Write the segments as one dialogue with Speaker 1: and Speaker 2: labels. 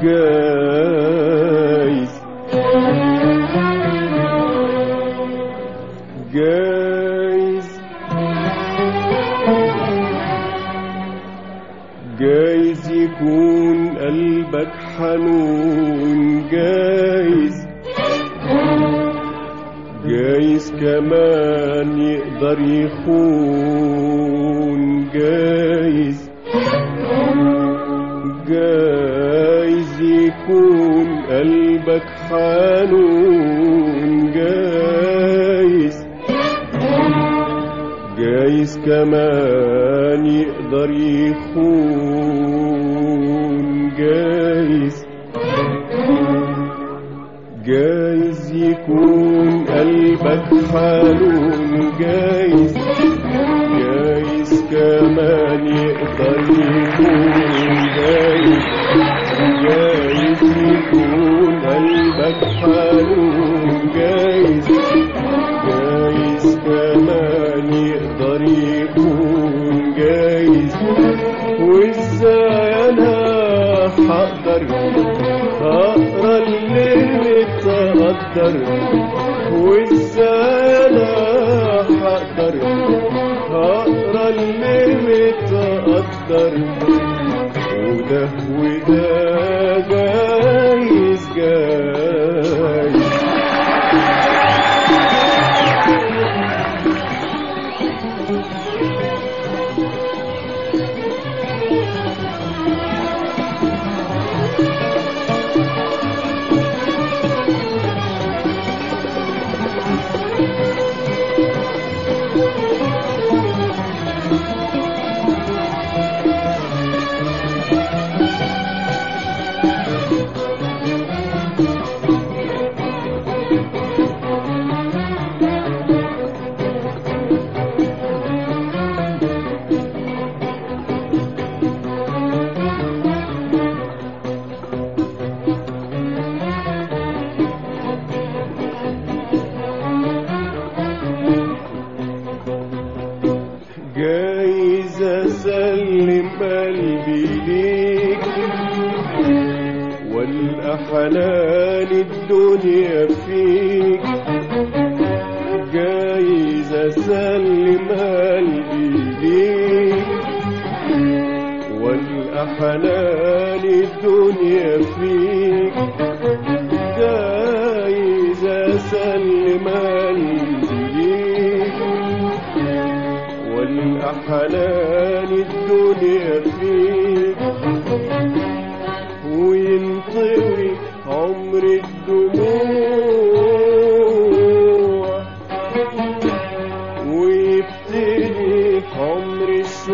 Speaker 1: جايز جايز جايز يكون قلبك حنون جايز جايز كمان يقدر يخون جايز جايز يكون قلبك حنون جايز جايز كمان يقدر يخون جايز جايز يكون قلبك حنون جايز جايز كمان يقدر يكون جايز جايز يكون قلبك حنون جايز جايز كمان يقدر يكون جايز وازاي انا هقدر اقرا اللي متقدر وازاي انا هقدر اقرا اللي متقدر وده وده جايز جايز جايز اسلم قلبي ليك والاحلام الدنيا فيك جايز اسلم قلبي ليك والاحلام الدنيا فيك جايز اسلم قلبي ليك والأحلام الدنيا فيك وينطوي عمر الدموع ويبتدي عمر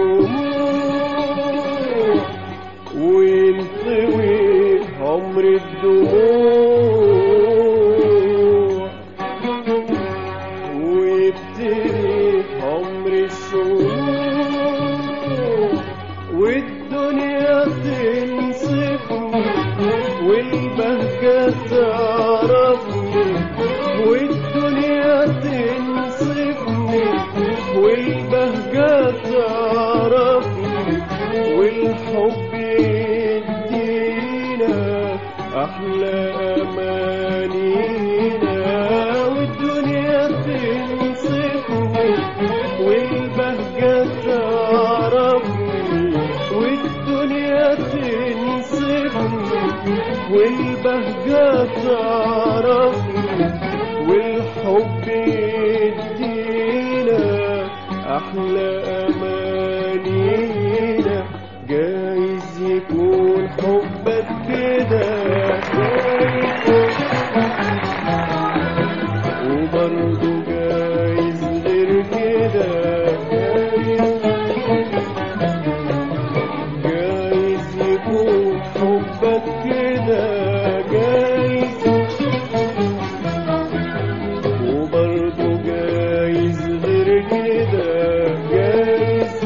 Speaker 1: الشموع وينطوي عمر الدموع ويبتدي عمر الشهور والدنيا تنصفني والبهجة تعرفني والدنيا تنصفني والبهجة تعرفني والحب يدينا أحلى أمانينا والدنيا تنصفني والبهجة تعرفني والدنيا تنصفني والبهجة تعرفني والحب يدينا أحلى أمانينا جايز يكون حبك كده وبرضه جايز غير كده جايز يكون حبك كده جايز وبرضه جايز غير كده جايز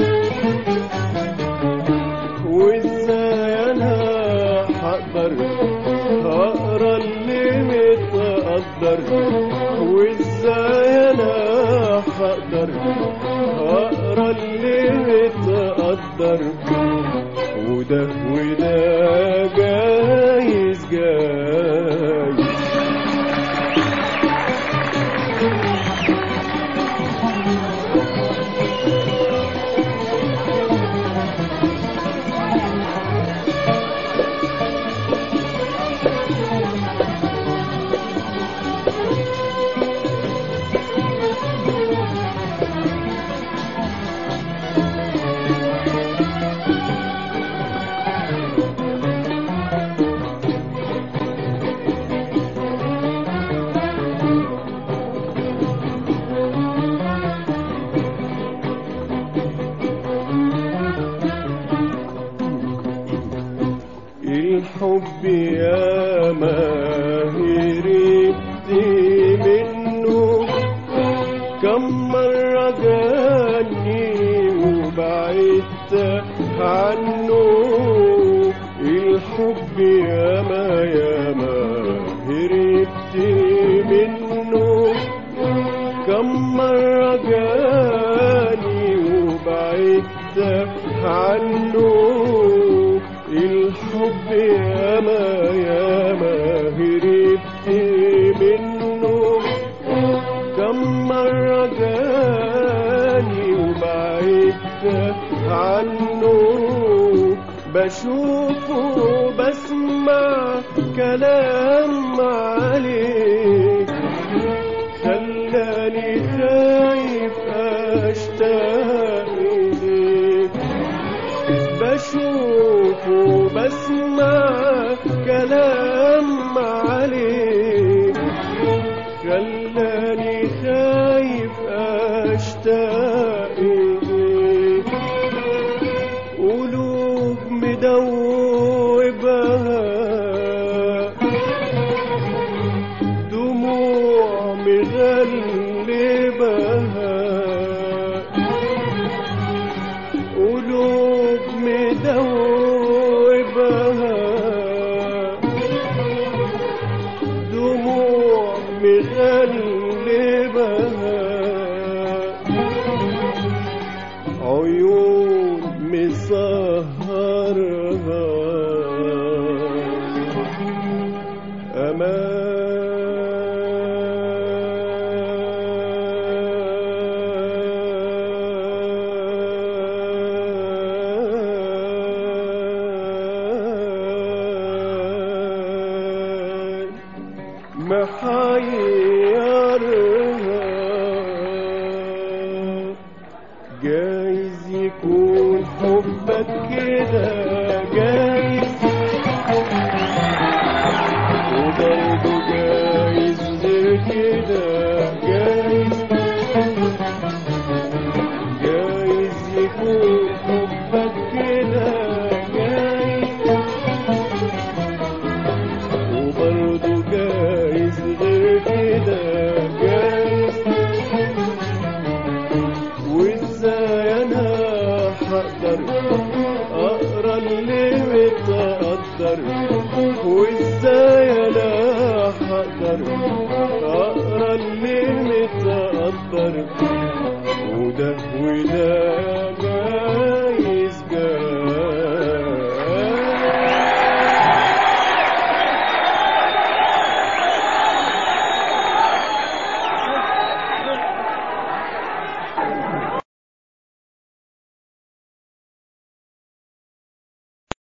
Speaker 1: وازاي انا هقدر هقرا اللي متقدر وازاي انا هقدر هقرا اللي متقدر وده وده جاي جاي الحب يا ما هربت منه كم مرة جاني وبعدت عنه الحب يا ما يا ما هربت منه كم مرة جاني وبعدت عنه الحب يا ما يا ما هربت منه كم مرة جاني وبعدت عنه بشوفه بسمع كلام عليه خلاني خايف اشتاق إليك بشوفه بسمع كلام عليك خلاني خايف اشتاق إليك قلوب مدوبها دموع مغلبها قلوب مدوبها دموع مغلبها عيون مسهرها أمان محيرها جايز يكون حبك كده جايز وبرضه جايز غير كده جايز جايز يكون حبك كده جايز وبرضه جايز غير كده جايز وازاي انا هقدر اقرا اللي متقدر